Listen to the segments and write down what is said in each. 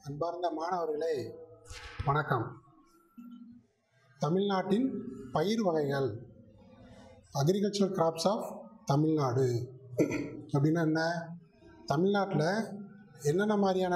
அன்பார்ந்த மாணவர்களே வணக்கம் தமிழ்நாட்டின் பயிர் வகைகள் அக்ரிகல்ச்சரல் கிராப்ஸ் ஆஃப் தமிழ்நாடு அப்படின்னா என்ன தமிழ்நாட்டில் என்னென்ன மாதிரியான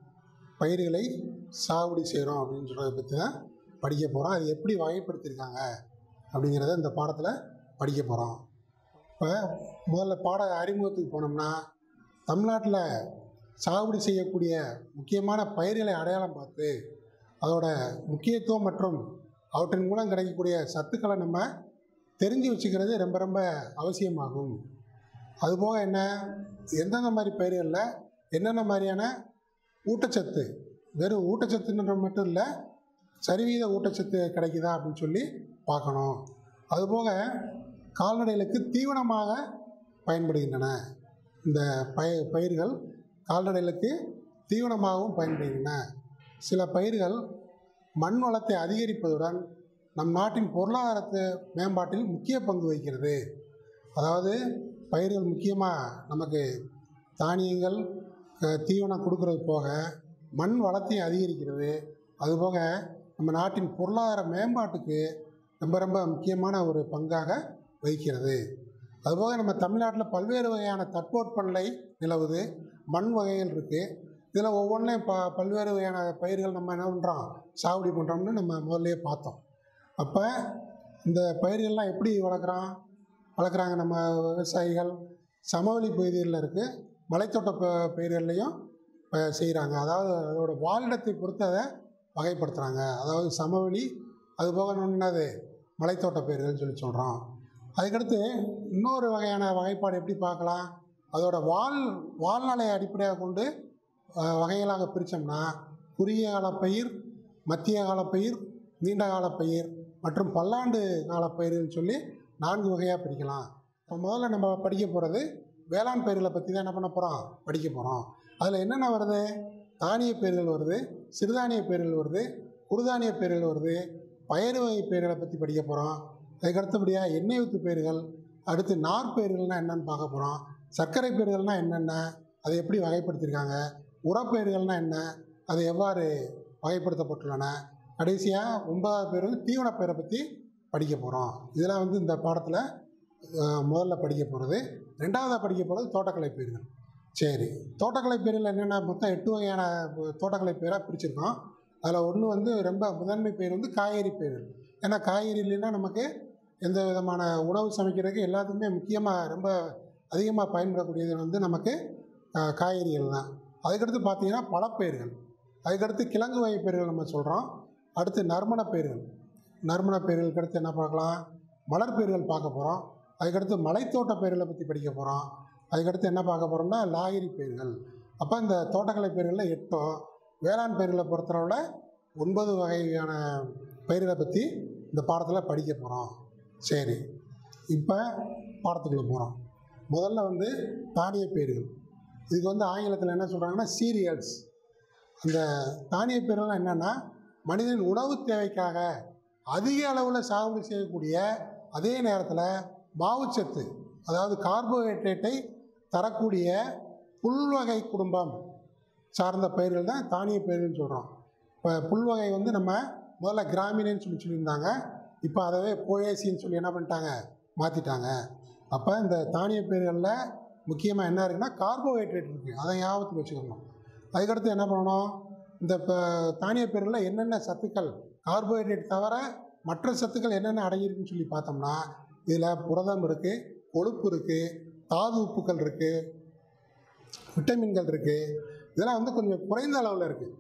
பயிர்களை சாகுபடி செய்கிறோம் அப்படின்னு சொல்கிறத பற்றி தான் படிக்க போகிறோம் அது எப்படி வகைப்படுத்தியிருக்காங்க அப்படிங்கிறத இந்த பாடத்தில் படிக்க போகிறோம் இப்போ முதல்ல பாட அறிமுகத்துக்கு போனோம்னா தமிழ்நாட்டில் சாகுபடி செய்யக்கூடிய முக்கியமான பயிர்களை அடையாளம் பார்த்து அதோட முக்கியத்துவம் மற்றும் அவற்றின் மூலம் கிடைக்கக்கூடிய சத்துக்களை நம்ம தெரிஞ்சு வச்சுக்கிறது ரொம்ப ரொம்ப அவசியமாகும் அதுபோக என்ன எந்தெந்த மாதிரி பயிர்களில் என்னென்ன மாதிரியான ஊட்டச்சத்து வெறும் ஊட்டச்சத்துன்ற மட்டும் இல்லை சரிவீத ஊட்டச்சத்து கிடைக்குதா அப்படின்னு சொல்லி பார்க்கணும் அதுபோக கால்நடைகளுக்கு தீவனமாக பயன்படுகின்றன இந்த பய பயிர்கள் கால்நடைகளுக்கு தீவனமாகவும் பயன்படுகின்றன சில பயிர்கள் மண் வளத்தை அதிகரிப்பதுடன் நம் நாட்டின் பொருளாதாரத்து மேம்பாட்டில் முக்கிய பங்கு வகிக்கிறது அதாவது பயிர்கள் முக்கியமாக நமக்கு தானியங்கள் அஹ், தீவனம் கொடுக்கறது போக மண் வளத்தையும் அதிகரிக்கிறது அதுபோக நம்ம நாட்டின் பொருளாதார மேம்பாட்டுக்கு ரொம்ப ரொம்ப முக்கியமான ஒரு பங்காக வகிக்கிறது அதுபோக நம்ம தமிழ்நாட்டில் பல்வேறு வகையான தட்பவெப்பநிலை நிலவுது மண் வகைகள் இருக்குது இதில் ஒவ்வொன்றையும் ப பல்வேறு வகையான பயிர்கள் நம்ம என்ன பண்ணுறோம் சாகுபடி பண்ணுறோம்னு நம்ம முதல்லயே பார்த்தோம் அப்போ இந்த பயிர்கள்லாம் எப்படி வளர்க்குறோம் வளர்க்குறாங்க நம்ம விவசாயிகள் சமவெளி பகுதிகளில் இருக்குது மலைத்தோட்ட ப பயிர்கள்லையும் செய்கிறாங்க அதாவது அதோட வாழிடத்தை பொறுத்து அதை வகைப்படுத்துகிறாங்க அதாவது சமவெளி அது போக இன்னொன்னு என்னது மலைத்தோட்ட பயிர்கள்னு சொல்லி சொல்கிறோம் அதுக்கடுத்து இன்னொரு வகையான வகைப்பாடு எப்படி பார்க்கலாம் அதோட வால் வாழ்நாளை அடிப்படையாக கொண்டு அஹ், வகைகளாக பிரித்தோம்னா குறுகிய கால பயிர் மத்திய கால பயிர் நீண்ட கால பயிர் மற்றும் பல்லாண்டு கால பயிர்கள்னு சொல்லி நான்கு வகையாக பிரிக்கலாம் இப்போ முதல்ல நம்ம படிக்க போகிறது வேளாண் பயிர்களை பற்றி தான் என்ன பண்ண போகிறோம் படிக்க போகிறோம் அதில் என்னென்ன வருது தானிய பயிர்கள் வருது சிறுதானிய பயிர்கள் வருது குறுதானிய பயிர்கள் வருது பயிர் வகை பயிர்களை பற்றி படிக்க போகிறோம் அதுக்கு அடுத்தபடியாக எண்ணெய் ஊற்று பயிர்கள் அடுத்து நார் பயிர்கள்னால் என்னென்னு பார்க்க போகிறோம் சர்க்கரை பயிர்கள்னால் என்னென்ன அதை எப்படி வகைப்படுத்தியிருக்காங்க உரப்பயிர்கள்னால் என்ன அது எவ்வாறு வகைப்படுத்தப்பட்டுள்ளன கடைசியாக ஒன்பதாவது பேர் வந்து தீவனப் பயிரை பற்றி படிக்க போகிறோம் இதெல்லாம் வந்து இந்த பாடத்தில் அஹ், முதல்ல படிக்க போகிறது ரெண்டாவதாக படிக்க போகிறது தோட்டக்கலை பயிர்கள் சரி தோட்டக்கலை பயிர்கள் என்னென்ன மொத்தம் எட்டு வகையான ப- தோட்டக்கலை பயிராக பிரிச்சிருக்கோம் அதில் ஒன்று வந்து ரொம்ப முதன்மை பயிர் வந்து காய்கறி பயிர்கள் ஏன்னா காய்கறி இல்லைன்னா நமக்கு எந்த விதமான உணவு சமைக்கிறதுக்கு எல்லாத்துக்குமே முக்கியமாக ரொம்ப அதிகமாக பயன்படக்கூடியது வந்து நமக்கு அஹ், காய்கறிகள் தான் அதுக்கடுத்து பார்த்தீங்கன்னா பழப்பயிர்கள் அதுக்கடுத்து கிழங்கு வகை பயிர்கள் நம்ம சொல்கிறோம் அடுத்து நறுமண பயிர்கள் நறுமண பயிர்களுக்கு அடுத்து என்ன பார்க்கலாம் மலர் பயிர்கள் பார்க்க போகிறோம் அதுக்கடுத்து மலைத்தோட்ட பயிர்களை பற்றி படிக்க போகிறோம் அதுக்கடுத்து என்ன பார்க்க போகிறோம்னா லாகிரி பயிர்கள் அப்போ இந்த தோட்டக்கலை பயிர்களில் எட்டோ வேளாண் பயிர்களை பொறுத்தளவில் ஒன்பது வகையான பயிர்களை பற்றி இந்த பாடத்தில் படிக்க போகிறோம் சரி இப்போ பாடத்துக்குள்ளே போகிறோம் முதல்ல வந்து தானிய பயிர்கள் இதுக்கு வந்து ஆங்கிலத்தில் என்ன சொல்கிறாங்கன்னா சீரியல்ஸ் அந்த தானிய பயிர்கள்லாம் என்னென்னா மனிதன் உணவு தேவைக்காக அதிக அளவில் சாகுபடி செய்யக்கூடிய அதே நேரத்தில் மாவுச்சத்து அதாவது கார்போஹைட்ரேட்டை தரக்கூடிய புல்வகை குடும்பம் சார்ந்த பயிர்கள் தான் தானிய பயிர்கள்னு சொல்கிறோம் இப்போ புல்வகை வந்து நம்ம முதல்ல கிராமினன்னு சொல்லி சொல்லியிருந்தாங்க இப்போ அதவே போயேசின்னு சொல்லி என்ன பண்ணிட்டாங்க மாற்றிட்டாங்க அப்போ இந்த தானிய பயிர்களில் முக்கியமாக என்ன இருக்குன்னா கார்போஹைட்ரேட் இருக்குது அதை ஞாபகத்துக்கு வச்சுக்கணும் அதுக்கடுத்து என்ன பண்ணணும் இந்த இப்போ தானிய பயிர்களில் என்னென்ன சத்துக்கள் கார்போஹைட்ரேட் தவிர மற்ற சத்துக்கள் என்னென்ன அடங்கியிருக்குன்னு சொல்லி பார்த்தோம்னா இதில் புரதம் இருக்குது கொழுப்பு இருக்குது தாது உப்புக்கள் இருக்குது விட்டமின்கள் இருக்குது இதெல்லாம் வந்து கொஞ்சம் குறைந்த அளவில் இருக்குது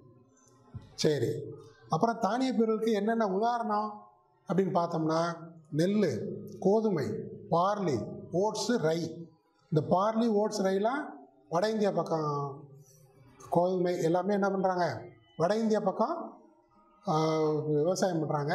சரி அப்புறம் தானிய பயிர்களுக்கு என்னென்ன உதாரணம் அப்படின்னு பார்த்தோம்னா நெல் கோதுமை பார்லி ஓட்ஸு ரை இந்த பார்லி ஓட்ஸ் ரைலாம் வட இந்தியா பக்கம் கோதுமை எல்லாமே என்ன பண்ணுறாங்க வட இந்தியா பக்கம் ஆஹ், விவசாயம் பண்ணுறாங்க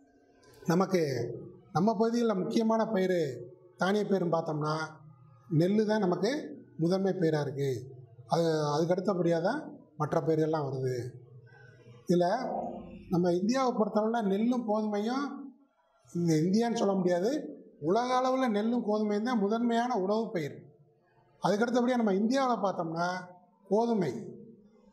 நமக்கு நம்ம பகுதியில் முக்கியமான பயிர் தானிய பயிர்னு பார்த்தோம்னா நெல் தான் நமக்கு முதன்மை பயிராக இருக்குது அது அதுக்கு அடுத்தபடியாக தான் மற்ற பயிர்கள்லாம் வருது இதில் நம்ம இந்தியாவை பொறுத்தளவில் நெல்லும் கோதுமையும் இங்கே இந்தியான்னு சொல்ல முடியாது உலக அளவில் நெல்லும் கோதுமையும் தான் முதன்மையான உணவுப் பயிர் அதுக்கடுத்தபடியாக நம்ம இந்தியாவில் பார்த்தோம்னா கோதுமை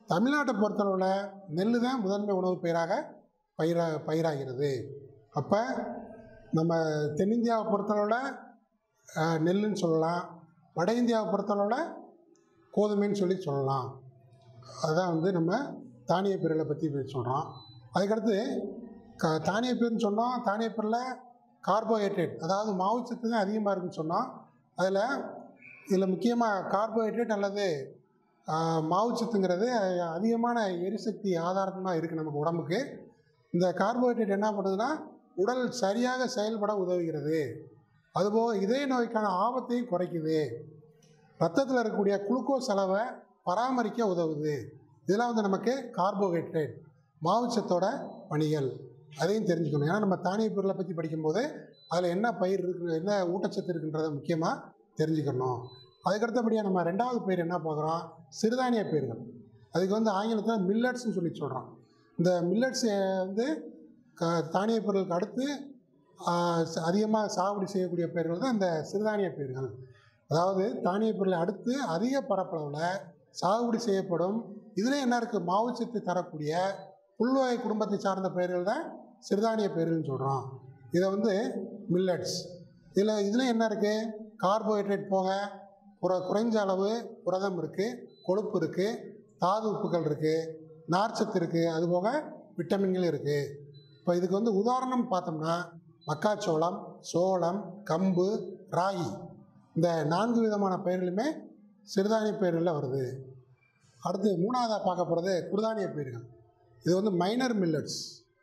தமிழ்நாட்டை பொறுத்தளவில் நெல் தான் முதன்மை உணவுப் பயிராக பயிரா பயிராகிறது அப்போ நம்ம தென்னிந்தியாவை பொறுத்தளவில் அஹ், நெல்லுன்னு சொல்லலாம் வட இந்தியாவை பொறுத்தளவில் கோதுமைன்னு சொல்லி சொல்லலாம் அதுதான் வந்து நம்ம தானிய பயிர்களை பற்றி சொல்கிறோம் அதுக்கடுத்து க தானிய பயிர்னு சொன்னோம் தானிய பயிரில் கார்போஹைட்ரேட் அதாவது மாவுச்சத்து தான் அதிகமாக இருக்குன்னு சொன்னோம் அதில் இதில் முக்கியமாக கார்போஹைட்ரேட் அல்லது ஆஹ், மாவுச்சத்துங்கிறது அதிகமான எரிசக்தி ஆதாரமாக இருக்குது நமக்கு உடம்புக்கு இந்த கார்போஹைட்ரேட் என்ன பண்ணுதுன்னா உடல் சரியாக செயல்பட உதவுகிறது அதுபோக இதய நோய்க்கான ஆபத்தையும் குறைக்குது ரத்தத்தில் இருக்கக்கூடிய குளுக்கோஸ் அளவை பராமரிக்க உதவுது இதெல்லாம் வந்து நமக்கு கார்போஹைட்ரேட் மாவுச்சத்தோட பணிகள் அதையும் தெரிஞ்சுக்கணும் ஏன்னா நம்ம தானிய பொருளை பற்றி படிக்கும்போது அதில் என்ன பயிர் இருக்கு என்ன ஊட்டச்சத்து இருக்குன்றதை முக்கியமாக தெரிஞ்சுக்கணும் அதுக்கடுத்தபடியாக நம்ம ரெண்டாவது பயிர் என்ன பார்க்குறோம் சிறுதானிய பயிர்கள் அதுக்கு வந்து ஆங்கிலத்தில் மில்லட்ஸ்னு சொல்லி சொல்கிறோம் இந்த மில்லட்ஸ் வந்து க தானிய பொருளுக்கு அடுத்து அதிகமாக சாகுபடி செய்யக்கூடிய பயிர்கள் தான் இந்த சிறுதானிய பயிர்கள் அதாவது தானிய பொருளை அடுத்து அதிக பரப்பளவில் சாகுபடி செய்யப்படும் இதில் என்ன இருக்குது மாவுச்சத்து தரக்கூடிய புல்வகை குடும்பத்தை சார்ந்த பயிர்கள் தான் சிறுதானிய பயிர்கள்னு சொல்கிறோம் இதை வந்து மில்லட்ஸ் இதில் இதில் என்ன இருக்குது கார்போஹைட்ரேட் போக புற குறைஞ்ச அளவு புரதம் இருக்குது கொழுப்பு இருக்குது தாது உப்புகள் இருக்குது நார்ச்சத்து இருக்குது அதுபோக விட்டமின்கள் இருக்குது இப்போ இதுக்கு வந்து உதாரணம் பார்த்தோம்னா மக்காச்சோளம் சோளம் கம்பு ராகி இந்த நான்கு விதமான பயிர்களுமே சிறுதானிய பயிர்களில் வருது அடுத்து மூணாவதாக பார்க்க போகிறது குருதானிய பயிர்கள் இது வந்து மைனர் மில்லட்ஸ்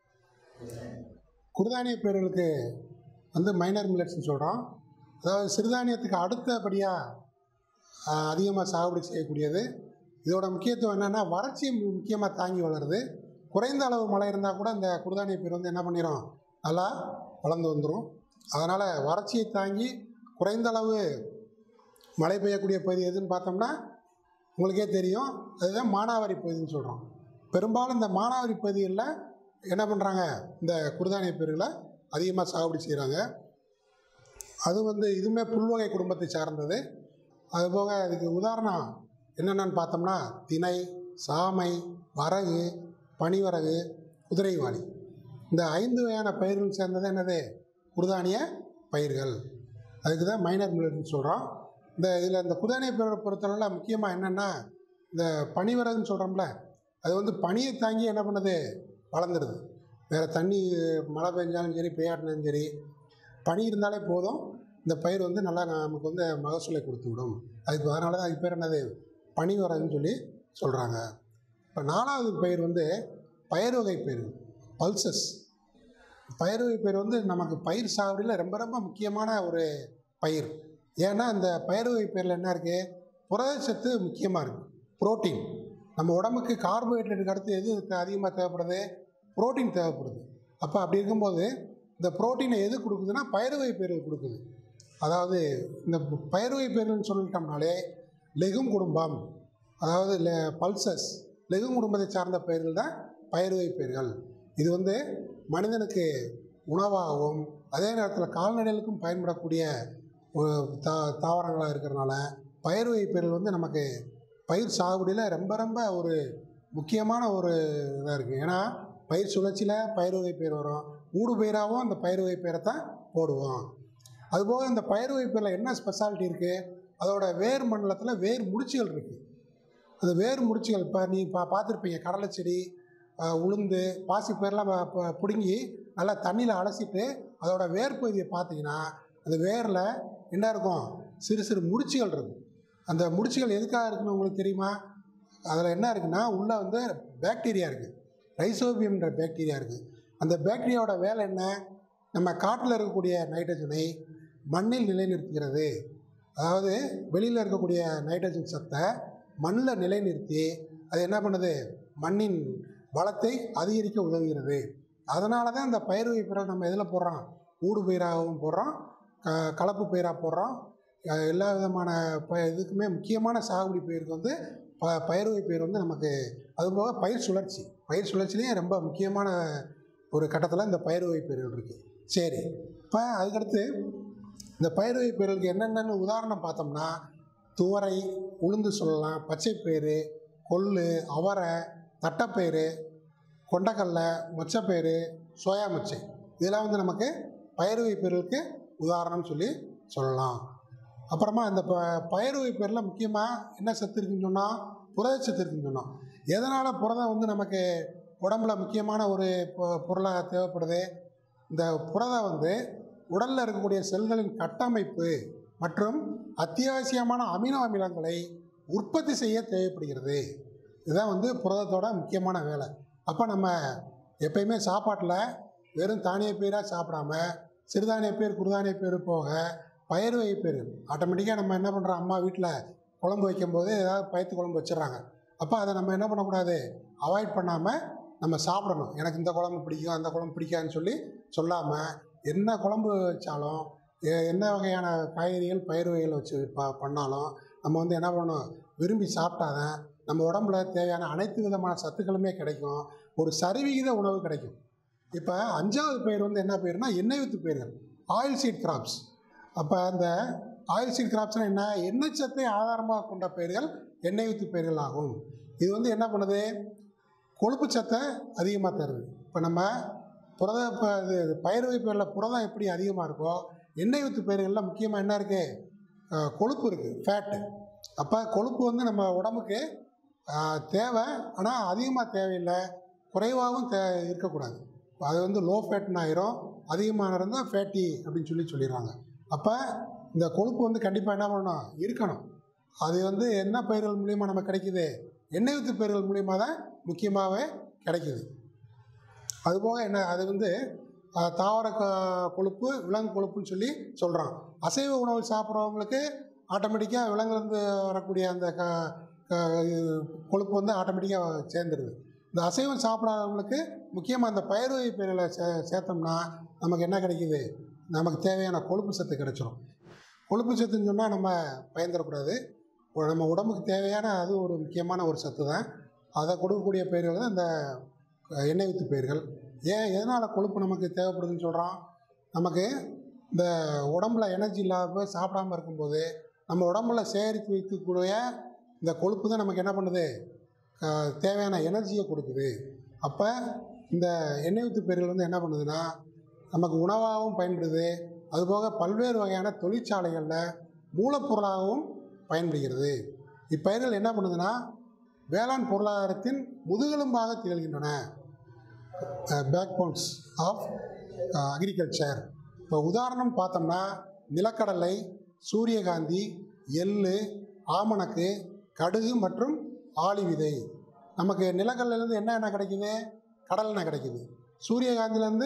குருதானிய பயிர்களுக்கு வந்து மைனர் மில்லட்ஸ்னு சொல்கிறோம் அதாவது சிறுதானியத்துக்கு அடுத்தபடியாக அதிகமாக சாகுபடி செய்யக்கூடியது இதோட முக்கியத்துவம் என்னென்னா வறட்சி முக்கியமாக தாங்கி வளருது குறைந்த அளவு மழை இருந்தால் கூட இந்த குருதானிய பயிர் வந்து என்ன பண்ணிடும் நல்லா வளர்ந்து வந்துடும் அதனால் வறட்சியை தாங்கி குறைந்த அளவு மழை பெய்யக்கூடிய பகுதி எதுன்னு பார்த்தோம்னா உங்களுக்கே தெரியும் அதுதான் மானாவாரி பகுதின்னு சொல்கிறோம் பெரும்பாலும் இந்த மானாவாரி பகுதிகளில் என்ன பண்ணுறாங்க இந்த குருதானிய பயிர்களை அதிகமாக சாகுபடி செய்கிறாங்க அது வந்து இதுவுமே புல்வகை குடும்பத்தை சார்ந்தது அதுபோக அதுக்கு உதாரணம் என்னென்னு பார்த்தோம்னா திணை சாமை வரகு பனிவரகு குதிரைவாளி இந்த ஐந்து வகையான பயிர்கள் சேர்ந்தது என்னது குருதானிய பயிர்கள் அதுக்கு தான் மைனர் மில்லட்னு சொல்கிறோம் இந்த இதில் இந்த குருதானிய பயிரை பொறுத்தளவில் முக்கியமாக என்னென்னா இந்த பனிவரகுன்னு சொல்கிறோம்ல அது வந்து பனியை தாங்கி என்ன பண்ணுது வளர்ந்துடுது வேறு தண்ணி மழை பெஞ்சாலும் சரி பெய்யாட்டினாலும் சரி பனி இருந்தாலே போதும் இந்த பயிர் வந்து நல்லா நமக்கு வந்து மகசூலை கொடுத்து விடும் அதுக்கு அதனால தான் அதுக்கு பேர் என்னது பனி வரகுன்னு சொல்லி சொல்கிறாங்க இப்போ நாலாவது பயிர் வந்து பயிர் வகை பயிர் பல்சஸ் பயிர் வகை பயிர் வந்து நமக்கு பயிர் சாகுபடியில் ரொம்ப ரொம்ப முக்கியமான ஒரு பயிர் ஏன்னா இந்த பயிர் வகை பயிரில் என்ன இருக்குது புரதச்சத்து முக்கியமாக இருக்குது புரோட்டீன் நம்ம உடம்புக்கு கார்போஹைட்ரேட்டுக்கு அடுத்து எது அதிகமாக தேவைப்படுது புரோட்டீன் தேவைப்படுது அப்போ அப்படி இருக்கும்போது இந்த புரோட்டீனை எது கொடுக்குதுன்னா பயிர் வகை பயிர்கள் கொடுக்குது அதாவது இந்த பயிர் வகை பயிர்கள்னு சொல்லிட்டோம்னாலே லெகும் குடும்பம் அதாவது லெ பல்சஸ் லெகும் குடும்பத்தை சார்ந்த பயிர்கள் தான் பயிர் வகை பயிர்கள் இது வந்து மனிதனுக்கு உணவாகவும் அதே நேரத்தில் கால்நடைகளுக்கும் பயன்படக்கூடிய ஒரு தா தாவரங்களாக இருக்கிறனால பயிர் வகை பயிர்கள் வந்து நமக்கு பயிர் சாகுபடியில் ரொம்ப ரொம்ப ஒரு முக்கியமான ஒரு இதாக இருக்குது ஏன்னா பயிர் சுழற்சியில் பயிர் வகை பயிர் வரும் ஊடு பயிராகவும் அந்த பயிர் வகை பயிரை தான் போடுவோம் அதுபோக இந்த பயிர் வகை பயிரில் என்ன ஸ்பெஷாலிட்டி இருக்குது அதோட வேர் மண்டலத்தில் வேர் முடிச்சுகள் இருக்குது அந்த வேர் முடிச்சுகள் இப்போ நீ பா பார்த்துருப்பீங்க கடலை செடி அஹ், உளுந்து பாசி பயிரெலாம் ப- ப- பிடுங்கி நல்லா தண்ணியில் அலசிட்டு அதோட வேர் பகுதியை பார்த்தீங்கன்னா அந்த வேரில் என்ன இருக்கும் சிறு சிறு முடிச்சுகள் இருக்கும் அந்த முடிச்சுகள் எதுக்காக இருக்குன்னு உங்களுக்கு தெரியுமா அதில் என்ன இருக்குன்னா உள்ளே வந்து பாக்டீரியா இருக்குது ரைசோபியம்ன்ற பாக்டீரியா இருக்குது அந்த பாக்டீரியாவோட வேலை என்ன நம்ம காட்டில் இருக்கக்கூடிய நைட்ரஜனை மண்ணில் நிலைநிறுத்துகிறது அதாவது வெளியில் இருக்கக்கூடிய நைட்ரஜன் சத்தை மண்ணில் நிலைநிறுத்தி அது என்ன பண்ணுது மண்ணின் வளத்தை அதிகரிக்க உதவுகிறது அதனால தான் இந்த பயிர் வகைப்பிறகு நம்ம எதில் போடுறோம் ஊடு பயிராகவும் போடுறோம் க கலப்பு பயிராக போடுறோம் அஹ் எல்லா விதமான ப இதுக்குமே முக்கியமான சாகுபடி பயிருக்கு வந்து ப பயிர் வகை பயிர் வந்து நமக்கு அதுபோக பயிர் சுழற்சி பயிர் சுழற்சிலையும் ரொம்ப முக்கியமான ஒரு கட்டத்தில் இந்த பயிர் வகை பயிர்கள் இருக்குது சரி இப்போ அதுக்கடுத்து இந்த பயிர் வகை பயிர்களுக்கு என்னென்னு உதாரணம் பார்த்தோம்னா துவரை உளுந்து சொல்லலாம் பச்சை பயிறு கொள்ளு அவரை தட்டைப்பயிறு கொண்டக்கடலை மொச்சப்பயிறு சோயா மொச்சை இதெல்லாம் வந்து நமக்கு பயிர் வகைப்பயிர்களுக்கு உதாரணம்னு சொல்லி சொல்லலாம் அப்புறமா இந்த ப பயிர் வகைப்பயிரில் முக்கியமாக என்ன சத்து இருக்குன்னு சொன்னால் புரதச்சத்து இருக்குன்னு சொன்னோம் எதனால் புரதம் வந்து நமக்கு உடம்புல முக்கியமான ஒரு பொ- பொருளாக தேவைப்படுது இந்த புரதம் வந்து உடலில் இருக்கக்கூடிய செல்களின் கட்டமைப்பு மற்றும் அத்தியாவசியமான அமினோ அமிலங்களை உற்பத்தி செய்ய தேவைப்படுகிறது இதுதான் வந்து புரதத்தோட முக்கியமான வேலை அப்போ நம்ம எப்பயுமே சாப்பாட்டில் வெறும் தானிய பயிராக சாப்பிடாம சிறுதானிய பயிர் குறுதானிய பயிர் போக பயிர் வகை பயிர் ஆட்டோமேட்டிக்காக நம்ம என்ன பண்ணுறோம் அம்மா வீட்டில் குழம்பு வைக்கும்போது ஏதாவது பயத்து குழம்பு வச்சிடுறாங்க அப்போ அதை நம்ம என்ன பண்ணக்கூடாது அவாய்ட் பண்ணாமல் நம்ம சாப்பிடணும் எனக்கு இந்த குழம்பு பிடிக்கும் அந்த குழம்பு பிடிக்காதுன்னு சொல்லி சொல்லாமல் என்ன குழம்பு வச்சாலும் எ- என்ன வகையான காய்கறிகள் பயிர் வகைகள் வச்சு ப பண்ணாலும் நம்ம வந்து என்ன பண்ணணும் விரும்பி சாப்பிட்டாதான் நம்ம உடம்புல தேவையான அனைத்து விதமான சத்துக்களுமே கிடைக்கும் ஒரு சரிவிகித உணவு கிடைக்கும் இப்போ அஞ்சாவது பயிர் வந்து என்ன பயிர்னா எண்ணெய் வித்து பயிர்கள் ஆயில் சீட் கிராப்ஸ் அப்போ அந்த ஆயில் சீட் கிராப்ஸ்னால் என்ன எண்ணெய் சத்தை ஆதாரமாக கொண்ட பயிர்கள் எண்ணெய் வித்து பயிர்கள் ஆகும் இது வந்து என்ன பண்ணுது கொழுப்பு சத்தை அதிகமாக தருது இப்போ நம்ம புரத இப்போ இது பயிர் வகை பயிரில் புரதம் எப்படி அதிகமாக இருக்கோ எண்ணெய் வித்து பயிர்களில் முக்கியமாக என்ன இருக்குது கொழுப்பு இருக்குது ஃபேட்டு அப்போ கொழுப்பு வந்து நம்ம உடம்புக்கு ஆஹ், தேவை ஆனால் அதிகமாக தேவையில்லை குறைவாகவும் தே இருக்கக்கூடாது அது வந்து லோ ஃபேட்னு ஆயிரும் அதிகமாக இருந்தால் ஃபேட்டி அப்படின்னு சொல்லி சொல்லிடுறாங்க அப்போ இந்த கொழுப்பு வந்து கண்டிப்பாக என்ன பண்ணணும் இருக்கணும் அது வந்து என்ன பயிர்கள் மூலியமாக நமக்கு கிடைக்குது எண்ணெய் வித்து பயிர்கள் மூலியமாக தான் முக்கியமாகவே கிடைக்குது அதுபோக என்ன அது வந்து ஆஹ், தாவர க- கொழுப்பு விலங்கு கொழுப்புன்னு சொல்லி சொல்கிறான் அசைவ உணவு சாப்பிட்றவங்களுக்கு ஆட்டோமேட்டிக்காக விலங்குலேருந்து வரக்கூடிய அந்த க க- இது கொழுப்பு வந்து ஆட்டோமேட்டிக்காக சேர்ந்துருது இந்த அசைவம் சாப்பிடாதவங்களுக்கு முக்கியமாக அந்த பயிர் வகை பயிர்களை சே சேர்த்தோம்னா நமக்கு என்ன கிடைக்குது நமக்கு தேவையான கொழுப்பு சத்து கிடைச்சிரும் கொழுப்பு சத்துன்னு சொன்னால் நம்ம பயந்துடக்கூடாது ஒரு நம்ம உடம்புக்கு தேவையான அது ஒரு முக்கியமான ஒரு சத்து தான் அதை கொடுக்கக்கூடிய பயிர்கள் தான் இந்த அஹ், எண்ணெய் வித்து பயிர்கள் ஏன் எதனால் கொழுப்பு நமக்கு தேவைப்படுதுன்னு சொல்கிறோம் நமக்கு இந்த உடம்புல எனர்ஜி இல்லாத சாப்பிடாம இருக்கும்போது நம்ம உடம்புல சேகரித்து வைக்கக்கூடிய இந்த கொழுப்பு தான் நமக்கு என்ன பண்ணுது அஹ், தேவையான எனர்ஜியை கொடுக்குது அப்போ இந்த எண்ணெய் வித்து பயிர்கள் வந்து என்ன பண்ணுதுன்னா நமக்கு உணவாகவும் பயன்படுது அதுபோக பல்வேறு வகையான தொழிற்சாலைகளில் மூலப்பொருளாகவும் பயன்படுகிறது இப்பயிர்கள் என்ன பண்ணுதுன்னா வேளாண் பொருளாதாரத்தின் முதுகெலும்பாக திகழ்கின்றன பேக் போன்ஸ் ஆஃப் அக்ரிகல்ச்சர் இப்போ உதாரணம் பார்த்தோம்னா நிலக்கடலை சூரியகாந்தி எள்ளு ஆமணக்கு கடுகு மற்றும் ஆளி விதை நமக்கு நிலக்கடலையிலேருந்து என்ன எண்ணெய் கிடைக்குது கடல் எண்ணெய் கிடைக்குது சூரியகாந்திலேருந்து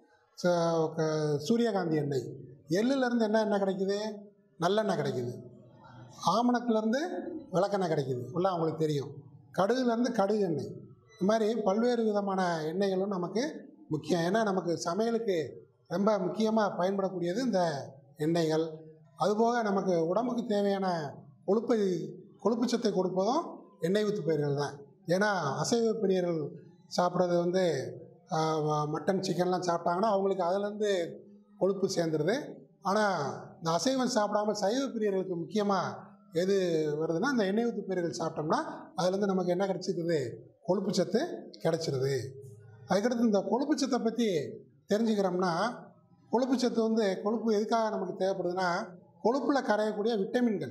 ச- க- சூரியகாந்தி எண்ணெய் எள்ளுலேருந்து என்ன எண்ணெய் கிடைக்குது நல்லெண்ணெய் கிடைக்குது ஆமணக்குலேருந்து விளக்கெண்ணெய் கிடைக்குது எல்லாம் அவங்களுக்கு தெரியும் கடுகுலேருந்து கடுகு எண்ணெய் இந்த மாதிரி பல்வேறு விதமான எண்ணெய்களும் நமக்கு முக்கியம் ஏன்னா நமக்கு சமையலுக்கு ரொம்ப முக்கியமாக பயன்படக்கூடியது இந்த எண்ணெய்கள் அதுபோக நமக்கு உடம்புக்கு தேவையான கொழுப்பை கொழுப்பு சத்தை கொடுப்பதும் எண்ணெய் வித்து பயிர்கள் தான் ஏன்னா அசைவ பிரியர்கள் சாப்பிட்றது வந்து ஆஹ், வ- மட்டன் சிக்கன்லாம் சாப்பிட்டாங்கன்னா அவங்களுக்கு அதுலேருந்து கொழுப்பு சேர்ந்துருது ஆனால் இந்த அசைவம் சாப்பிடாம சைவ பிரியர்களுக்கு முக்கியமாக எது வருதுன்னா இந்த எண்ணெய் ஊத்து பயிர்கள் சாப்பிட்டோம்னா அதுலேருந்து நமக்கு என்ன கிடச்சிக்குது கொழுப்பு சத்து கிடச்சிருது அதுக்கடுத்து இந்த கொழுப்பு சத்தை பற்றி தெரிஞ்சுக்கிறோம்னா கொழுப்பு சத்து வந்து கொழுப்பு எதுக்காக நமக்கு தேவைப்படுதுன்னா கொழுப்பில் கரையக்கூடிய விட்டமின்கள்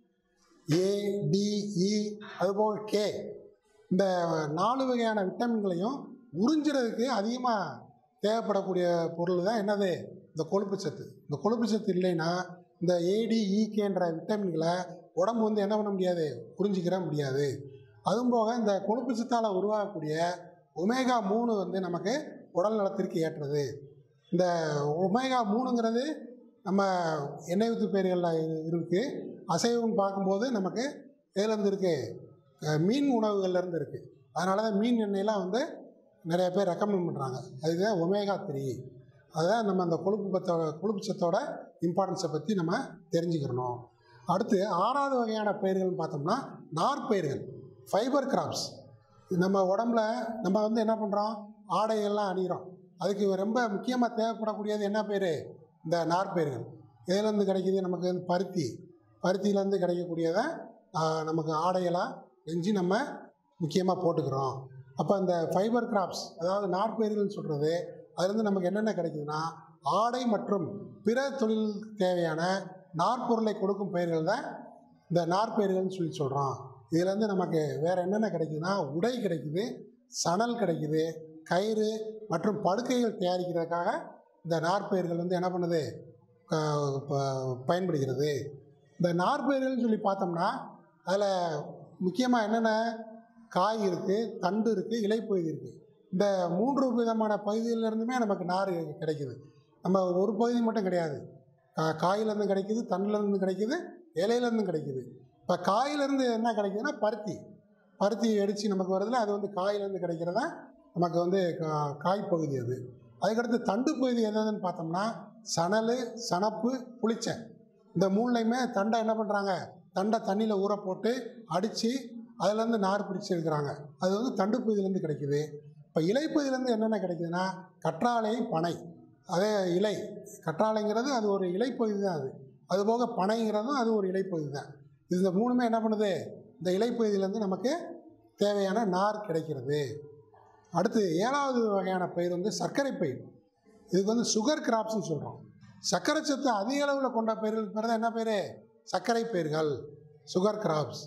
ஏ டி இ அதுபோக கே இந்த நாலு வகையான விட்டமின்களையும் உறிஞ்சுறதுக்கு அதிகமாக தேவைப்படக்கூடிய பொருள் தான் என்னது இந்த கொழுப்பு சத்து இந்த கொழுப்பு சத்து இல்லைன்னா இந்த ஏடிஇகேன்ற விட்டமின்களை உடம்பு வந்து என்ன பண்ண முடியாது புரிஞ்சிக்கிற முடியாது அதுவும் போக இந்த கொழுப்பு சத்தால் உருவாகக்கூடிய ஒமேகா மூணு வந்து நமக்கு உடல் நலத்திற்கு ஏற்றது இந்த ஒமேகா மூணுங்கிறது நம்ம எண்ணெய் வித்து பயிர்களில் இருக்குது அசைவம் பார்க்கும்போது நமக்கு எதுலேருந்து இருக்குது மீன் உணவுகள்லேருந்து இருக்குது அதனால தான் மீன் எண்ணெயெலாம் வந்து நிறைய பேர் ரெக்கமெண்ட் பண்ணுறாங்க அதுதான் ஒமேகா த்ரீ அதுதான் நம்ம அந்த கொழுப்பு பத்தோட கொழுப்பு சத்தோட இம்பார்ட்டன்ஸை பற்றி நம்ம தெரிஞ்சுக்கிறணும் அடுத்து ஆறாவது வகையான பயிர்கள்னு பார்த்தோம்னா நார்பயிர்கள் ஃபைபர் கிராப்ஸ் நம்ம உடம்புல நம்ம வந்து என்ன பண்ணுறோம் ஆடைகள்லாம் அணிகிறோம் அதுக்கு ரொம்ப முக்கியமாக தேவைப்படக்கூடியது என்ன பயிர் இந்த நார்பயிர்கள் எதுலேருந்து கிடைக்கிது நமக்கு வந்து பருத்தி பருத்தியிலேருந்து கிடைக்கக்கூடியதை ஆஹ், நமக்கு ஆடைகளாக நெஞ்சு நம்ம முக்கியமாக போட்டுக்கிறோம் அப்போ அந்த ஃபைபர் கிராப்ஸ் அதாவது நாற்பயிர்கள்னு சொல்கிறது அதுலேருந்து நமக்கு என்னென்ன கிடைக்குதுன்னா ஆடை மற்றும் பிற தொழில் தேவையான நாற்பொருளை கொடுக்கும் பயிர்கள் தான் இந்த நாற்பயிர்கள்னு சொல்லி சொல்கிறோம் இதுலேருந்து நமக்கு வேறு என்னென்ன கிடைக்குதுன்னா உடை கிடைக்குது சணல் கிடைக்குது கயிறு மற்றும் படுக்கைகள் தயாரிக்கிறதுக்காக இந்த நாற்பயிர்கள் வந்து என்ன பண்ணுது க- ப- பயன்படுகிறது இந்த நாற்பயிர்கள்னு சொல்லி பார்த்தோம்னா அதில் முக்கியமாக என்னென்ன காய் இருக்குது தண்டு இருக்குது இலைப்பகுதி இருக்குது இந்த மூன்று விதமான பகுதியிலிருந்துமே நமக்கு நார் கிடைக்குது நம்ம ஒரு பகுதி மட்டும் கிடையாது கா காயிலேருந்து கிடைக்குது தண்டுலேருந்து கிடைக்குது இலையிலேருந்து கிடைக்குது இப்போ காயிலேருந்து என்ன கிடைக்குதுன்னா பருத்தி பருத்தி அடித்து நமக்கு வருதுல அது வந்து காயிலேருந்து கிடைக்கிறதா நமக்கு வந்து கா- காய் பகுதி அது அதுக்கடுத்து தண்டு பகுதி எதுன்னு பார்த்தோம்னா சணல் சணப்பு புளிச்சை இந்த மூணுலையுமே தண்டை என்ன பண்ணுறாங்க தண்டை தண்ணியில் ஊற போட்டு அடித்து அதுலேருந்து நார் பிடிச்சி எடுக்கிறாங்க அது வந்து தண்டு பகுதியிலேருந்து கிடைக்குது இப்போ இலைப்பகுதியிலேருந்து என்னென்ன கிடைக்குதுன்னா கற்றாழை பனை அதே இலை கற்றாழைங்கிறது அது ஒரு இலைப்பகுதி தான் அது அதுபோக பனைங்கிறதும் அது ஒரு இலைப்பகுதி தான் இது இந்த மூணுமே என்ன பண்ணுது இந்த இலைப்பகுதியிலேருந்து நமக்கு தேவையான நார் கிடைக்கிறது அடுத்து ஏழாவது வகையான பயிர் வந்து சர்க்கரை பயிர் இதுக்கு வந்து சுகர் கிராப்ஸ்னு சொல்கிறோம் சர்க்கரை சத்து அதிக அளவில் கொண்ட பயிர்களுக்கு பேர் தான் என்ன பேர் சர்க்கரை பயிர்கள் சுகர் கிராப்ஸ்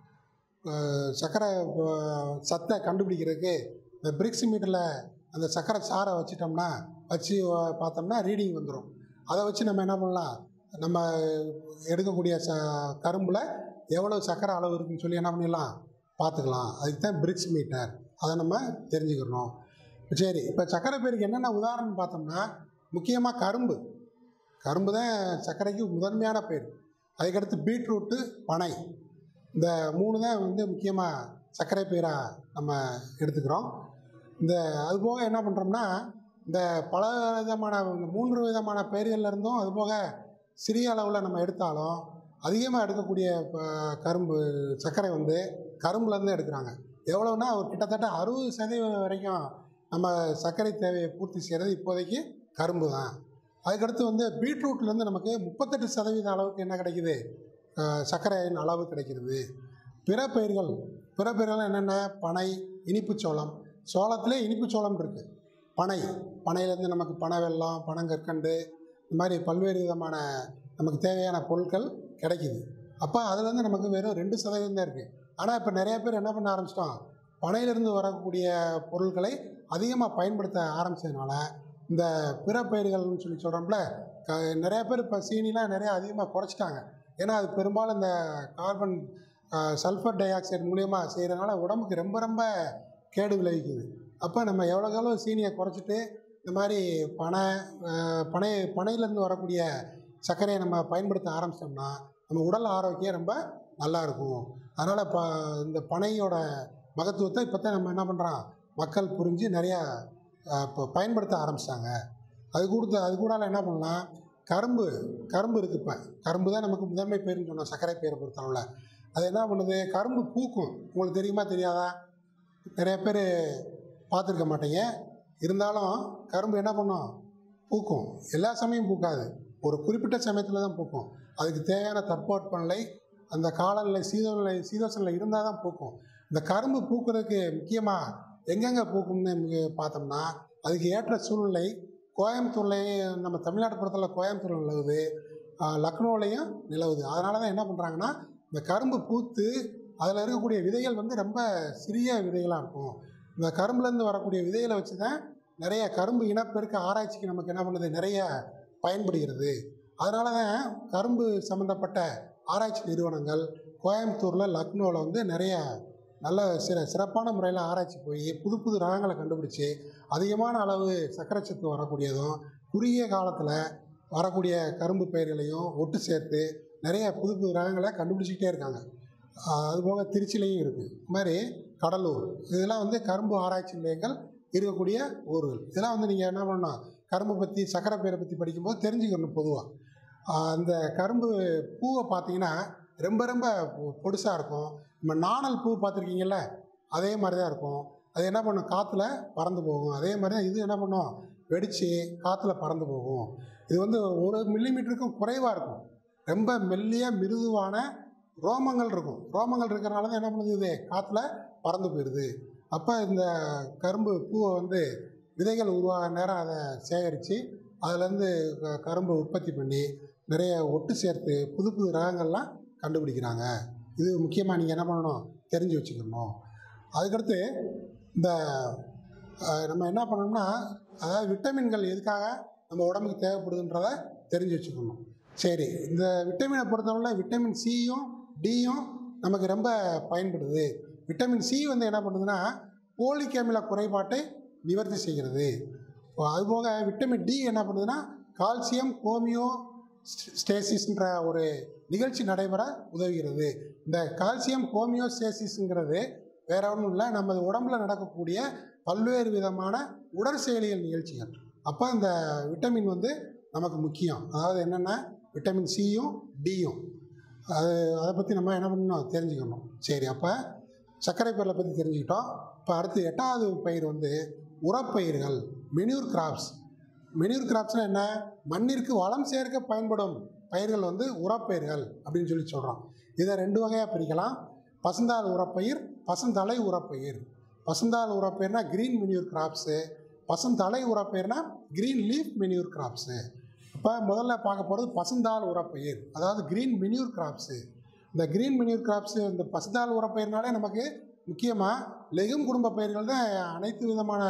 சர்க்கரை அஹ், சத்தை கண்டுபிடிக்கிறதுக்கு இந்த பிரிக்ஸ் மீட்டரில் அந்த சர்க்கரை சாரை வச்சிட்டோம்னா வச்சு அஹ், பார்த்தோம்னா ரீடிங் வந்துடும் அதை வச்சு நம்ம என்ன பண்ணலாம் நம்ம எடுக்கக்கூடிய ச கரும்பில் எவ்வளோ சர்க்கரை அளவு இருக்குன்னு சொல்லி என்ன பண்ணிடலாம் பார்த்துக்கலாம் அதுக்கு தான் பிரிக்ஸ் மீட்டர் அதை நம்ம தெரிஞ்சுக்கிறணும் சரி இப்போ சர்க்கரை பேருக்கு என்னென்ன உதாரணம் பார்த்தோம்னா முக்கியமாக கரும்பு கரும்பு தான் சர்க்கரைக்கு முதன்மையான பயிர் அதுக்கடுத்து பீட்ரூட்டு பனை இந்த மூணு தான் வந்து முக்கியமாக சர்க்கரை பயிராக நம்ம எடுத்துக்கிறோம் இந்த அதுபோக என்ன பண்ணுறோம்னா இந்த பல விதமான இந்த மூன்று விதமான பயிர்கள்ல இருந்தும் அதுபோக சிறிய அளவில் நம்ம எடுத்தாலும் அதிகமாக எடுக்கக்கூடிய ப- கரும்பு சர்க்கரை வந்து கரும்புலேருந்து எடுக்கிறாங்க எவ்வளோன்னா ஒரு கிட்டத்தட்ட அறுபது சதவீதம் வரைக்கும் நம்ம சர்க்கரை தேவையை பூர்த்தி செய்கிறது இப்போதைக்கு கரும்பு தான் அதுக்கடுத்து வந்து பீட்ரூட்லேருந்து நமக்கு முப்பத்தெட்டு சதவீத அளவுக்கு என்ன கிடைக்குது அஹ், சர்க்கரையின் அளவு கிடைக்கிறது பிற பயிர்கள் பிற பயிர்கள் என்னென்ன பனை இனிப்பு சோளம் சோளத்திலே இனிப்பு சோளம் இருக்குது பனை பனையிலேருந்து நமக்கு பனை வெல்லம் பனங்கற்கண்டு இந்த மாதிரி பல்வேறு விதமான நமக்கு தேவையான பொருட்கள் கிடைக்குது அப்போ அதுலேருந்து நமக்கு வெறும் ரெண்டு சதவீதம் தான் இருக்குது ஆனால் இப்போ நிறைய பேர் என்ன பண்ண ஆரம்பிச்சிட்டோம் பனையிலிருந்து வரக்கூடிய பொருட்களை அதிகமாக பயன்படுத்த ஆரம்பிச்சதுனால இந்த பிற பயிர்கள்னு சொல்லி சொல்கிறோம்ல க நிறைய பேர் இப்போ சீனிலாம் நிறைய அதிகமாக குறைச்சிட்டாங்க ஏன்னா அது பெரும்பாலும் இந்த கார்பன் சல்ஃபர் டை ஆக்சைடு மூலியமாக செய்கிறதுனால உடம்புக்கு ரொம்ப ரொம்ப கேடு விளைவிக்குது அப்போ நம்ம எவ்வளோக்கு எவ்வளோ சீனியை குறைச்சிட்டு இந்த மாதிரி பனை அஹ், பனை பனையிலேருந்து வரக்கூடிய சர்க்கரையை நம்ம பயன்படுத்த ஆரம்பிச்சிட்டோம்னா நம்ம உடல் ஆரோக்கியம் ரொம்ப நல்லா இருக்கும் அதனால் இப்போ இந்த பனையோட மகத்துவத்தை இப்போ தான் நம்ம என்ன பண்ணுறோம் மக்கள் புரிஞ்சு நிறையா அஹ், இப்போ பயன்படுத்த ஆரம்பிச்சிட்டாங்க அது கொடுத்து அது கூடால என்ன பண்ணலாம் கரும்பு கரும்பு இருக்குது இப்போ கரும்பு தான் நமக்கு முதன்மை பேருன்னு சொன்னோம் சர்க்கரை பேரை பொறுத்தளவில் அது என்ன பண்ணுது கரும்பு பூக்கும் உங்களுக்கு தெரியுமா தெரியாதா நிறைய பேர் பார்த்துருக்க மாட்டீங்க இருந்தாலும் கரும்பு என்ன பண்ணும் பூக்கும் எல்லா சமயம் பூக்காது ஒரு குறிப்பிட்ட சமயத்தில் தான் பூக்கும் அதுக்கு தேவையான தட்பவெப்பநிலை அந்த காலநிலை சீதோநிலை சீதோசனில் இருந்தால் தான் பூக்கும் இந்த கரும்பு பூக்கிறதுக்கு முக்கியமாக எங்கெங்கே பூக்கும்னு நமக்கு பார்த்தோம்னா அதுக்கு ஏற்ற சூழ்நிலை கோயம்புத்தூர்லேயும் நம்ம தமிழ்நாட்டு புறத்தில் கோயம்புத்தூர் நிலவுது ஆஹ் லக்னோலையும் நிலவுது அதனால தான் என்ன பண்ணுறாங்கன்னா இந்த கரும்பு பூத்து அதில் இருக்கக்கூடிய விதைகள் வந்து ரொம்ப சிறிய விதைகளாக இருக்கும் இந்த கரும்புலேருந்து வரக்கூடிய விதைகளை வச்சு தான் நிறைய கரும்பு இனப்பெருக்க ஆராய்ச்சிக்கு நமக்கு என்ன பண்ணுது நிறைய பயன்படுகிறது அதனால தான் கரும்பு சம்மந்தப்பட்ட ஆராய்ச்சி நிறுவனங்கள் கோயம்புத்தூரில் லக்னோவில் வந்து நிறைய நல்ல சிற சிறப்பான முறையில் ஆராய்ச்சி போய் புது புது ரகங்களை கண்டுபிடிச்சி அதிகமான அளவு சர்க்கரை சத்து வரக்கூடியதும் குறுகிய காலத்தில் வரக்கூடிய கரும்பு பயிர்களையும் ஒட்டு சேர்த்து நிறைய புது புது ரகங்களை கண்டுபிடிச்சிக்கிட்டே இருக்காங்க ஆஹ் அதுபோக திருச்சிலையும் இருக்குது இது மாதிரி கடலூர் இதெல்லாம் வந்து கரும்பு ஆராய்ச்சி நிலையங்கள் இருக்கக்கூடிய ஊர்கள் இதெல்லாம் வந்து நீங்கள் என்ன பண்ணணும் கரும்பு பற்றி சக்கரை பயிரை பற்றி படிக்கும்போது தெரிஞ்சுக்கணும் பொதுவாக அந்த கரும்பு பூவை பார்த்தீங்கன்னா ரொம்ப ரொம்ப பொடுசாக இருக்கும் நம்ம நாணல் பூ பார்த்துருக்கீங்கல்ல அதே மாதிரி தான் இருக்கும் அது என்ன பண்ணும் காற்றுல பறந்து போகும் அதே மாதிரி தான் இது என்ன பண்ணும் வெடித்து காற்றுல பறந்து போகும் இது வந்து ஒரு மில்லிமீட்டருக்கும் குறைவாக இருக்கும் ரொம்ப மெல்லிய மிருதுவான ரோமங்கள் இருக்கும் ரோமங்கள் இருக்கிறனால தான் என்ன பண்ணுது இது காற்றுல பறந்து போயிடுது அப்போ இந்த கரும்பு பூவை வந்து விதைகள் உருவாக நேரம் அதை சேகரித்து அதுலேருந்து க- கரும்பை உற்பத்தி பண்ணி நிறைய ஒட்டு சேர்த்து புது புது ரகங்கள்லாம் கண்டுபிடிக்கிறாங்க இது முக்கியமாக நீங்கள் என்ன பண்ணணும் தெரிஞ்சு வச்சுக்கணும் அதுக்கடுத்து இந்த அஹ், நம்ம என்ன பண்ணணும்னா அதாவது விட்டமின்கள் எதுக்காக நம்ம உடம்புக்கு தேவைப்படுதுன்றத தெரிஞ்சு வச்சுக்கணும் சரி இந்த விட்டமினை பொறுத்தவரை விட்டமின் சியும் டியும் நமக்கு ரொம்ப பயன்படுது விட்டமின் சி வந்து என்ன பண்ணுதுன்னா போலிக் அமில குறைபாட்டை நிவர்த்தி செய்கிறது இப்போ அதுபோக விட்டமின் டி என்ன பண்ணுதுன்னா கால்சியம் ஹோமியோ ஸ்டேசிஸ்ன்ற ஒரு நிகழ்ச்சி நடைபெற உதவுகிறது இந்த கால்சியம் ஹோமியோஸ்டேசிஸ்ங்கிறது வேற ஒன்றும் இல்லை நமது உடம்புல நடக்கக்கூடிய பல்வேறு விதமான உடற்செயலியல் நிகழ்ச்சிகள் அப்போ இந்த விட்டமின் வந்து நமக்கு முக்கியம் அதாவது என்னென்ன விட்டமின் சியும் டியும் அது அதை பற்றி நம்ம என்ன பண்ணணும் தெரிஞ்சுக்கணும் சரி அப்போ சர்க்கரை பயிரை பற்றி தெரிஞ்சுக்கிட்டோம் இப்போ அடுத்து எட்டாவது பயிர் வந்து உரப்பயிர்கள் மெனியூர் கிராப்ஸ் மெனியூர் கிராப்ஸ்னால் என்ன மண்ணிற்கு வளம் சேர்க்க பயன்படும் பயிர்கள் வந்து உரப்பயிர்கள் அப்படின்னு சொல்லி சொல்கிறோம் இதை ரெண்டு வகையாக பிரிக்கலாம் பசுந்தாள் உரப்பயிர் பசுந்தலை உரப்பயிர் பசுந்தாள் உரப்பயிர்னா கிரீன் மெனியூர் கிராப்ஸு பசுந்தலை உரப்பயிர்னா கிரீன் லீஃப் மெனியூர் கிராப்ஸு இப்போ முதல்ல பார்க்க போகிறது பசுந்தாள் உரப்பயிர் அதாவது கிரீன் மெனியூர் கிராப்ஸு இந்த கிரீன் மெனியூர் கிராப்ஸு இந்த பசுந்தாள் உரப்பயிர்னாலே நமக்கு முக்கியமாக லெகும் குடும்ப பயிர்கள் தான் அனைத்து விதமான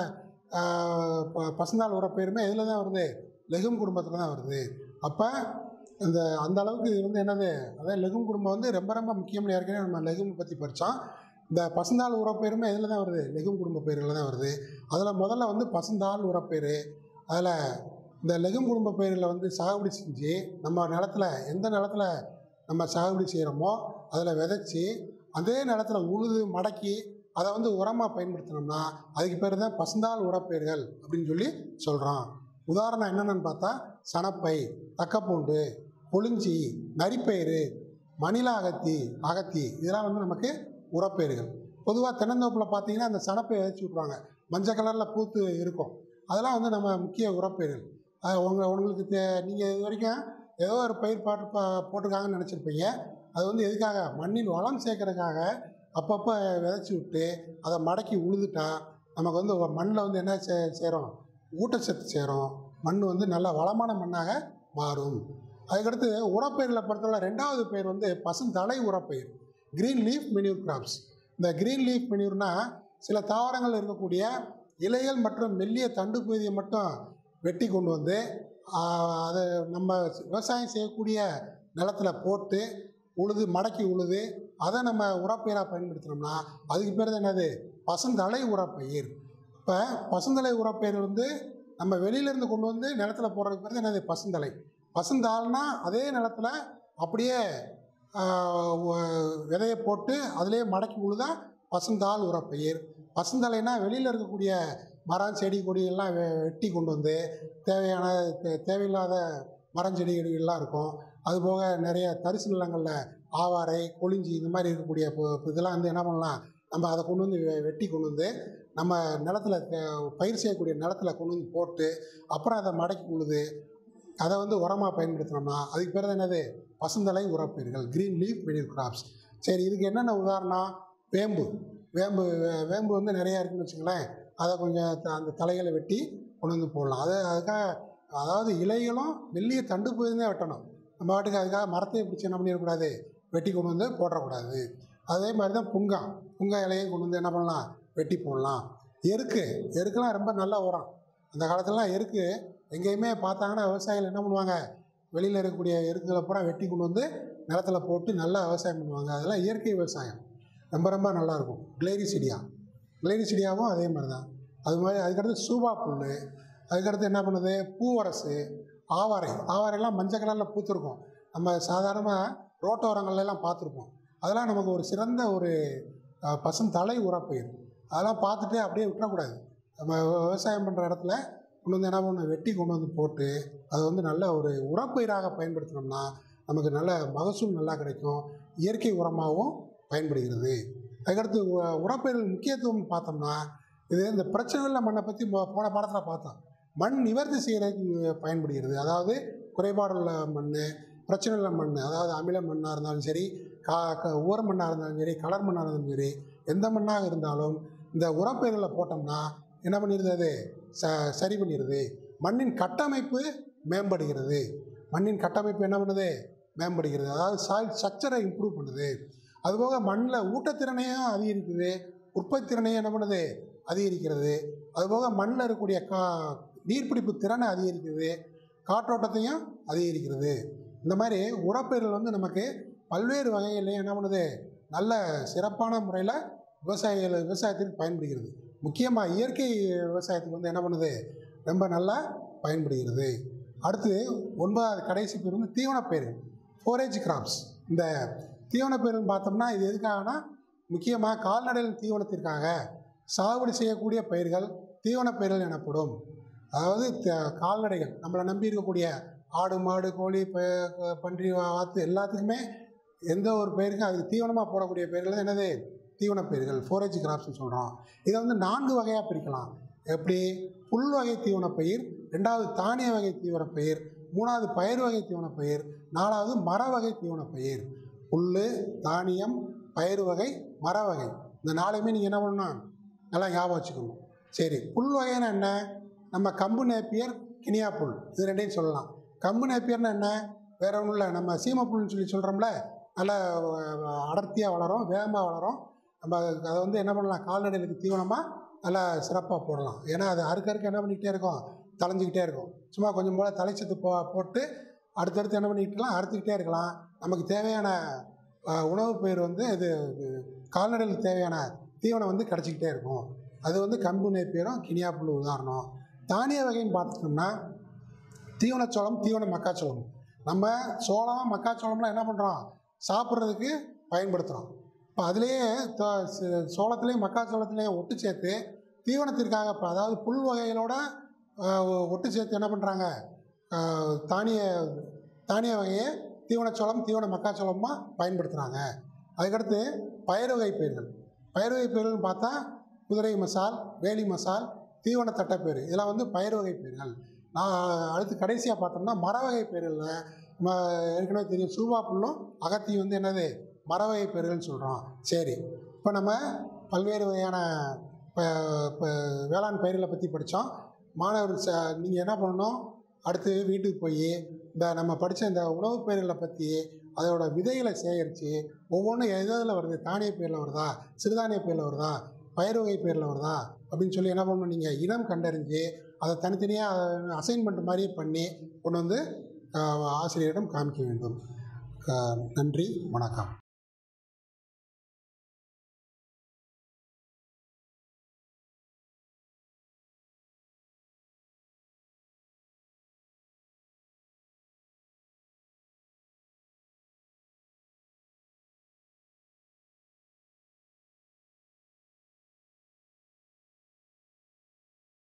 ஆஹ், ப- பசுந்தாள் உரப்பயிறுமே இதில் தான் வருது லெகும் குடும்பத்தில் தான் வருது அப்போ இந்த அந்த அளவுக்கு இது வந்து என்னது அதாவது லெகும் குடும்பம் வந்து ரொம்ப ரொம்ப முக்கியம்னு ஏற்கனவே நம்ம லெகும் பற்றி படித்தோம் இந்த பசுந்தாள் உரப்பயிறுமே இதில் தான் வருது லெகும் குடும்ப பயிர்களில் தான் வருது அதில் முதல்ல வந்து பசுந்தாள் உரப்பயிறு அதில் இந்த லெகும் குடும்ப பயிர்களை வந்து சாகுபடி செஞ்சு நம்ம நிலத்துல எந்த நிலத்துல நம்ம சாகுபடி செய்கிறோமோ அதில் விதைச்சி அதே நிலத்துல உழுது மடக்கி அதை வந்து உரமாக பயன்படுத்தினோம்னா அதுக்கு பேர் தான் பசுந்தாள் உரப்பயிர்கள் அப்படின்னு சொல்லி சொல்கிறோம் உதாரணம் என்னென்னு பார்த்தா சணப்பை தக்கப்பூண்டு கொளிஞ்சி நரிப்பயிறு மணிலா அகத்தி அகத்தி இதெல்லாம் வந்து நமக்கு உரப்பயிர்கள் பொதுவாக தென்னந்தோப்பில் பார்த்தீங்கன்னா அந்த சணப்பை விதைச்சி விட்ருவாங்க மஞ்சள் கலரில் பூத்து இருக்கும் அதெல்லாம் வந்து நம்ம முக்கிய உரப்பயிர்கள் அது உங்க உங்களுக்கு தே நீங்கள் இது வரைக்கும் ஏதோ ஒரு பயிர் பாட்டு பா போட்டிருக்காங்கன்னு நினச்சிருப்பீங்க அது வந்து எதுக்காக மண்ணில் வளம் சேர்க்கறதுக்காக அப்பப்போ விதைச்சி விட்டு அதை மடக்கி உழுதுட்டா நமக்கு வந்து மண்ணில் வந்து என்ன சே சேரும் ஊட்டச்சத்து சேரும் மண் வந்து நல்ல வளமான மண்ணாக மாறும் அதுக்கடுத்து உரப்பயிர்களை பொறுத்தவரை ரெண்டாவது பயிர் வந்து பசுந்தலை உரப்பயிர் கிரீன் லீஃப் மெனியூர் கிராப்ஸ் இந்த கிரீன் லீஃப் மெனியூர்னா சில தாவரங்கள் இருக்கக்கூடிய இலைகள் மற்றும் மெல்லிய தண்டு பகுதியை மட்டும் வெட்டி கொண்டு வந்து ஆஹ், அதை நம்ம விவசாயம் செய்யக்கூடிய நிலத்துல போட்டு உழுது மடக்கி உழுது அதை நம்ம உரப்பயிராக பயன்படுத்தினோம்னா அதுக்கு பேர் தான் என்னது பசுந்தலை உரப்பயிர் இப்போ பசுந்தலை உரப்பயிர் வந்து நம்ம வெளியிலேருந்து கொண்டு வந்து நிலத்துல போடுறதுக்கு பேர் தான் என்னது பசுந்தலை பசுந்தாள்னா அதே நிலத்துல அப்படியே ஆஹ், வ- விதையை போட்டு அதிலே மடக்கி உழுதா பசுந்தாள் உரப்பயிர் பசுந்தலைனா வெளியில் இருக்கக்கூடிய மரம் செடி கொடியெல்லாம் வெ வெட்டி கொண்டு வந்து தேவையான தே- தேவையில்லாத மரம் செடி கொடிகள்லாம் இருக்கும் அதுபோக நிறைய தரிசு நிலங்களில் ஆவாரை கொளிஞ்சி இந்த மாதிரி இருக்கக்கூடிய பு- பு- இதெல்லாம் வந்து என்ன பண்ணலாம் நம்ம அதை கொண்டு வந்து வெ- வெட்டி கொண்டு வந்து நம்ம நிலத்துல தே- பயிர் செய்யக்கூடிய நிலத்துல கொண்டு வந்து போட்டு அப்புறம் அதை மடக்கி உழுது அதை வந்து உரமாக பயன்படுத்தினோம்னா அதுக்கு பேர் தான் என்னது பசுந்தலை உரப்பயிர்கள் க்ரீன் லீஃப் மெனியூர் கிராப்ஸ் சரி இதுக்கு என்னென்ன உதாரணம் வேம்பு வேம்பு வே- வேம்பு வந்து நிறையா இருக்குன்னு வச்சுங்களேன் அதை கொஞ்சம் த- அந்த தலைகளை வெட்டி கொண்டு வந்து போடலாம் அது அதுக்காக அதாவது இலைகளும் மெல்லிய தண்டு பகுதி தான் வெட்டணும் நம்ம பாட்டுக்கு அதுக்காக மரத்தை பிடிச்சி என்ன பண்ணிடக்கூடாது வெட்டி கொண்டு வந்து போடக்கூடாது அதே மாதிரி தான் புங்கா புங்கா இலையும் கொண்டு வந்து என்ன பண்ணலாம் வெட்டி போடலாம் எருக்கு எருக்கெல்லாம் ரொம்ப நல்ல உரம் அந்த காலத்துலலாம் எருக்கு எங்கேயுமே பார்த்தாங்கன்னா விவசாயிகள் என்ன பண்ணுவாங்க வெளியில் இருக்கக்கூடிய எருக்குகளை பூரா வெட்டி கொண்டு வந்து நிலத்துல போட்டு நல்லா விவசாயம் பண்ணுவாங்க அதெல்லாம் இயற்கை விவசாயம் ரொம்ப ரொம்ப நல்லாயிருக்கும் கிளேரிசிடியா கிளேரிசிடியாவும் அதே மாதிரி தான் அது மாதிரி அதுக்கடுத்து சூபா புல் அதுக்கடுத்து என்ன பண்ணுது பூவரசு ஆவாரை ஆவாரைலாம் மஞ்சள் கலரில் பூத்திருக்கும் நம்ம சாதாரணமாக ரோட்டோரங்கள்ல எல்லாம் பார்த்துருப்போம் அதெல்லாம் நமக்கு ஒரு சிறந்த ஒரு அஹ், பசுந்தலை உரப்பயிர் அதெல்லாம் பார்த்துட்டு அப்படியே விட்டுறக்கூடாது நம்ம விவ- விவசாயம் பண்ணுற இடத்துல கொண்டு வந்து என்ன பண்ணணும் வெட்டி கொண்டு வந்து போட்டு அதை வந்து நல்ல ஒரு உரப்பயிராக பயன்படுத்தினோம்னா நமக்கு நல்ல மகசூல் நல்லா கிடைக்கும் இயற்கை உரமாகவும் பயன்படுகிறது அதுக்கடுத்து உ- உரப்பயிர்கள் முக்கியத்துவம் பார்த்தோம்னா இது இந்த பிரச்சனை உள்ள மண்ணை பற்றி போன பாடத்தில் பார்த்தோம் மண் நிவர்த்தி செய்கிறதுக்கு பயன்படுகிறது அதாவது குறைபாடுள்ள மண் பிரச்சனை உள்ள மண் அதாவது அமில மண்ணாக இருந்தாலும் சரி கா க- ஊர மண்ணாக இருந்தாலும் சரி கலர் மண்ணாக இருந்தாலும் சரி எந்த மண்ணாக இருந்தாலும் இந்த உரப்பயிர்களை போட்டோம்னா என்ன பண்ணிடுது அது ச சரி பண்ணிடுது மண்ணின் கட்டமைப்பு மேம்படுகிறது மண்ணின் கட்டமைப்பு என்ன பண்ணுது மேம்படுகிறது அதாவது சாயில் ஸ்ட்ரக்சரை இம்ப்ரூவ் பண்ணுது அதுபோக மண்ணில் ஊட்டத்திறனையும் அதிகரிக்குது உற்பத்தி திறனையும் என்ன பண்ணுது அதிகரிக்கிறது அதுபோக மண்ணில் இருக்கக்கூடிய கா நீர்பிடிப்பு திறனை அதிகரிக்கிறது காற்றோட்டத்தையும் அதிகரிக்கிறது இந்த மாதிரி உரப்பயிர்கள் வந்து நமக்கு பல்வேறு வகைகள்லையும் என்ன பண்ணுது நல்ல சிறப்பான முறையில் விவசாயிகள் விவசாயத்திற்கு பயன்படுகிறது முக்கியமாக இயற்கை விவசாயத்துக்கு வந்து என்ன பண்ணுது ரொம்ப நல்லா பயன்படுகிறது அடுத்து ஒன்பதாவது கடைசி பேர் வந்து தீவனப்பயிர்கள் ஃபோரேஜ் கிராப்ஸ் இந்த தீவனப்பயிர்கள் பார்த்தோம்னா இது எதுக்காகனா முக்கியமாக கால்நடைகள் தீவனத்திற்காக சாகுபடி செய்யக்கூடிய பயிர்கள் தீவனப்பயிர்கள் எனப்படும் அதாவது த- கால்நடைகள் நம்மளை நம்பி இருக்கக்கூடிய ஆடு மாடு கோழி ப- பன்றி வாத்து எல்லாத்துக்குமே எந்த ஒரு பயிருக்கும் அதுக்கு தீவனமாக போடக்கூடிய பயிர்கள் தான் என்னது தீவனப் பயிர்கள் ஃபோரேஜ் கிராப்ஸ்னு சொல்கிறோம் இதை வந்து நான்கு வகையாக பிரிக்கலாம் எப்படி புல் வகை தீவனப்பயிர் ரெண்டாவது தானிய வகை தீவனப்பயிர் மூணாவது பயிர் வகை தீவனப்பயிர் நாலாவது மர வகை தீவனப்பயிர் புல் தானியம் பயிர் வகை மர வகை இந்த நாளையுமே நீங்கள் என்ன பண்ணணும் நல்லா ஞாபகம் வச்சுக்கணும் சரி புல் வகைன்னா என்ன நம்ம கம்பு நேப்பியர் கினியா புல் இது ரெண்டையும் சொல்லலாம் கம்பு நேப்பியர்னா என்ன வேற ஒன்றும் இல்லை நம்ம சீம புல்னு சொல்லி சொல்கிறோம்ல நல்லா அடர்த்தியாக வளரும் வேகமாக வளரும் நம்ம அதை வந்து என்ன பண்ணலாம் கால்நடைகளுக்கு தீவனமாக நல்லா சிறப்பாக போடலாம் ஏன்னா அது அறுக்க அறுக்க என்ன பண்ணிக்கிட்டே இருக்கும் தலைஞ்சிக்கிட்டே இருக்கும் சும்மா கொஞ்சம் போல் தலைச்சத்து போ போட்டு அடுத்தடுத்து என்ன பண்ணிக்கிட்டுலாம் அறுத்துக்கிட்டே இருக்கலாம் நமக்கு தேவையான அஹ், உணவு பயிர் வந்து இது இது கால்நடைகளுக்கு தேவையான தீவனம் வந்து கிடச்சிக்கிட்டே இருக்கும் அது வந்து கம்பு நேப்பியரும் கினியா புல் உதாரணம் தானிய வகைன்னு பார்த்துட்டோம்னா தீவனச்சோளம் தீவன மக்காச்சோளம் நம்ம சோளம் மக்காச்சோளம்லாம் என்ன பண்ணுறோம் சாப்பிட்றதுக்கு பயன்படுத்துகிறோம் இப்போ அதுலேயே த- ச- சோளத்துலேயும் மக்காச்சோளத்துலேயும் ஒட்டு சேர்த்து தீவனத்திற்காக இப்போ அதாவது புல் வகைகளோட ஆஹ், ஒட்டு சேர்த்து என்ன பண்ணுறாங்க தானிய தானிய வகையை தீவனச்சோளம் தீவன மக்காச்சோளமாக பயன்படுத்துகிறாங்க அதுக்கடுத்து பயிர் வகை பயிர்கள் பயிர் வகை பயிர்கள்னு பார்த்தா குதிரை மசால் வேலி மசால் தீவன தட்டைப்பயிர் இதெல்லாம் வந்து பயிர் வகை பயிர்கள் நான் அடுத்து கடைசியாக பார்த்தோம்னா மர வகை பயிர்களில் நம்ம ஏற்கனவே தெரியும் சூபா புல்லும் அகத்தி வந்து என்னது மர வகை பயிர்கள்னு சொல்கிறோம் சரி இப்போ நம்ம பல்வேறு வகையான ப- ப- வேளாண் பயிர்களை பற்றி படித்தோம் மாணவர் ச நீங்கள் என்ன பண்ணணும் அடுத்து வீட்டுக்கு போய் இந்த நம்ம படித்த இந்த உணவுப் பயிர்களை பற்றி அதோட விதைகளை சேகரித்து ஒவ்வொன்றும் எதில் வருது தானிய பயிரில் வருதா சிறுதானிய பயிரில் வருதா பயிர் வகை பயிரில் வருதா அப்படின்னு சொல்லி என்ன பண்ணணும் நீங்கள் இனம் கண்டறிஞ்சு அதை தனித்தனியாக அசைன்மெண்ட் மாதிரியே பண்ணி கொண்டு வந்து ஆஹ், ஆசிரியரிடம் காமிக்க வேண்டும் ஆஹ், நன்றி வணக்கம்